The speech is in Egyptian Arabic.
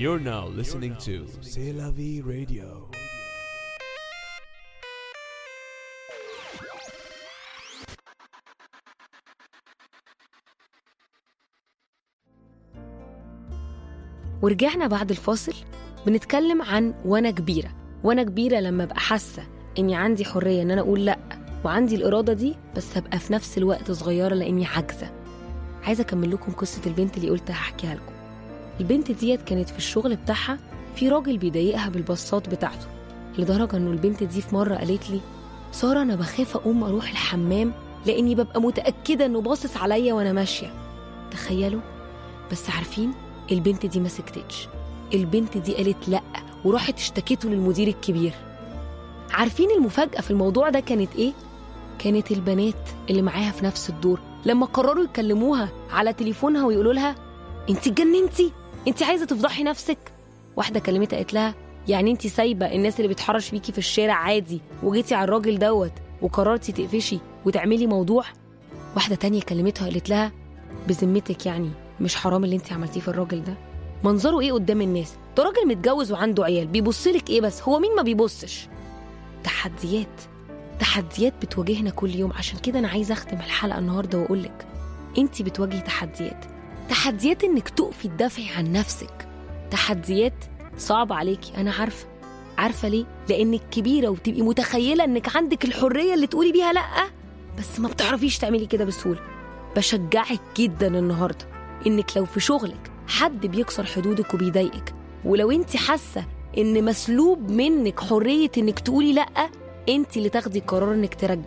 You're now listening to C'est la vie radio. ورجعنا بعد الفاصل بنتكلم عن وانا كبيره وانا كبيره لما ابقى حاسه اني عندي حريه ان انا اقول لا وعندي الاراده دي بس هبقى في نفس الوقت صغيره لاني عاجزه عايزه اكمل لكم قصه البنت اللي قلت هحكيها لكم البنت ديت كانت في الشغل بتاعها في راجل بيضايقها بالبصات بتاعته لدرجه انه البنت دي في مره قالت لي ساره انا بخاف اقوم اروح الحمام لاني ببقى متاكده انه باصص عليا وانا ماشيه تخيلوا بس عارفين البنت دي ما سكتتش البنت دي قالت لا وراحت اشتكته للمدير الكبير عارفين المفاجأة في الموضوع ده كانت ايه؟ كانت البنات اللي معاها في نفس الدور لما قرروا يكلموها على تليفونها ويقولوا لها انت اتجننتي انت عايزة تفضحي نفسك واحدة كلمتها قالت لها يعني انت سايبة الناس اللي بتحرش بيكي في الشارع عادي وجيتي على الراجل دوت وقررتي تقفشي وتعملي موضوع واحدة تانية كلمتها قالت لها بذمتك يعني مش حرام اللي انت عملتيه في الراجل ده منظره ايه قدام الناس ده راجل متجوز وعنده عيال بيبصلك ايه بس هو مين ما بيبصش تحديات تحديات بتواجهنا كل يوم عشان كده انا عايزه اختم الحلقه النهارده واقول لك انت بتواجهي تحديات تحديات انك تقفي تدافعي عن نفسك تحديات صعبه عليكي انا عارفه عارفه ليه لانك كبيره وبتبقي متخيله انك عندك الحريه اللي تقولي بيها لا بس ما بتعرفيش تعملي كده بسهوله بشجعك جدا النهارده انك لو في شغلك حد بيكسر حدودك وبيضايقك ولو انت حاسه ان مسلوب منك حريه انك تقولي لا انت اللي تاخدي قرار انك ترجعي